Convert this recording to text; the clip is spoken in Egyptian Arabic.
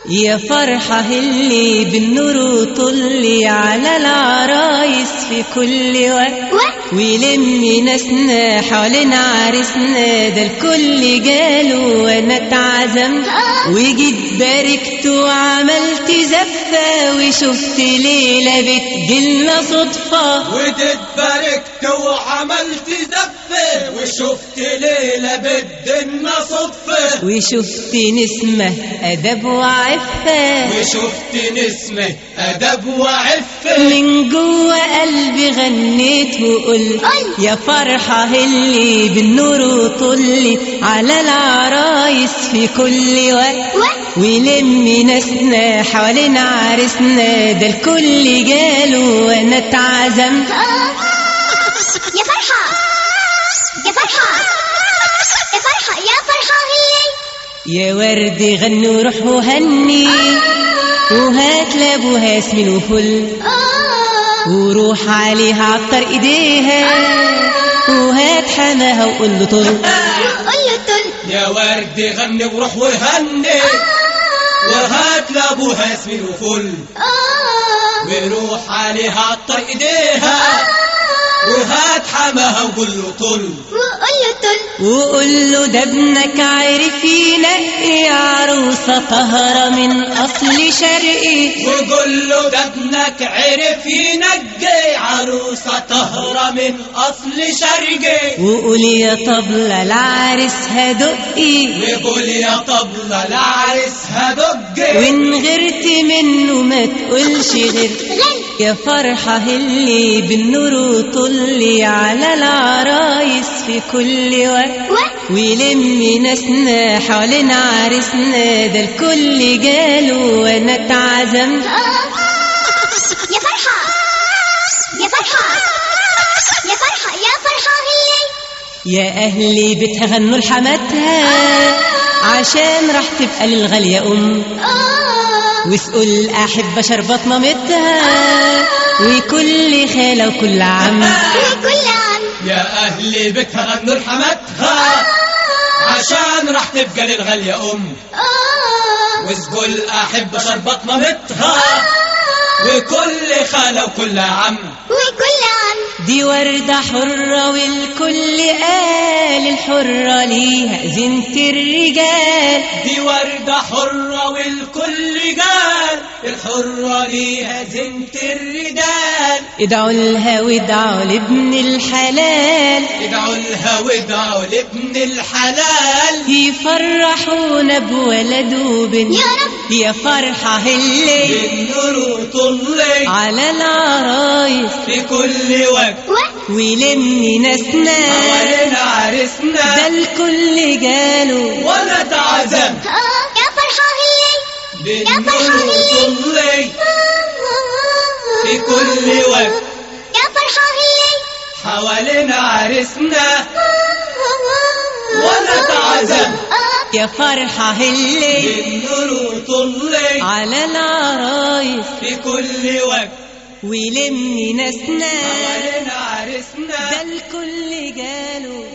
يا فرحة اللي بالنور وطلي على العرايس في كل وقت ويلم ناسنا حوالين عريسنا ده الكل قالوا وانا اتعزم وجيت باركت وعملت زفة وشفت ليلة بتجيلنا صدفة وجيت باركت وعملت زفة وشفت ليلة بدنا صدفة وشفت نسمة أدب وعفة وشفت نسمة أدب وعفة من جوه قلبي غنيت وقلت يا فرحة اللي بالنور وطلي على العرايس في كل وقت ويلم ناسنا حوالين عريسنا ده الكل جاله وانا اتعزم يا فرحة يا فرحة يا فرحة يا فرحة هي يا ورد غني وروح وهني وهات لابوها ياسمين وفل وروح عليها عطر ايديها وهات حماها وقول له طل قول له تل يا ورد غني وروح وهني وهات لابوها ياسمين وفل وروح عليها عطر ايديها وهات حماها وقول له طل وقول له تل وقول له ده ابنك عارف ينقي عروسة طهرة من أصل شرقي وقول له ده ابنك عرف ينقي عروسة طهرة من أصل شرقي وقول يا طبلة العرس هدقي وقول يا طبلة العرس هدقي وإن غرت منه ما تقولش غير يا فرحة اللي بالنور وطلي على العرايس في كل وقت ويلم ناسنا حوالين عريسنا ده الكل جاله وانا اتعزم يا فرحة يا فرحة يا فرحة يا فرحة هي يا أهلي بتغنوا لحماتها عشان راح تبقى للغالية أم واسقوا الأحبة شربات مامتها وكل خالة وكل عم وكل عام يا أهلي بيتها غنوا لحماتها عشان راح تبقى للغالية أم واسقوا الأحبة شربات مامتها وكل خالة وكل عم وكل عام دي وردة حرة والكل قال الحرة ليها زينة الرجال دي وردة حرة والكل قال الحرة ليها زنت الرجال ادعوا لها وادعوا لابن الحلال ادعوا لها وادعوا لابن الحلال يفرحونا بولد وبنت يا رب. يا فرحة اللي بالنور وطلي على العرايس في كل وقت و ويلم ناسنا حوالينا ده عرسنا الكل جاله ولا تعزم يا فرحة هي بالنور وطلي في كل وقت يا فرحة هي حوالينا عرسنا ولا تعزم يا فرحة اللي بالنور وطلي على العرايس في كل وقت ويلم ناسنا حوالينا عرسنا ده الكل جاله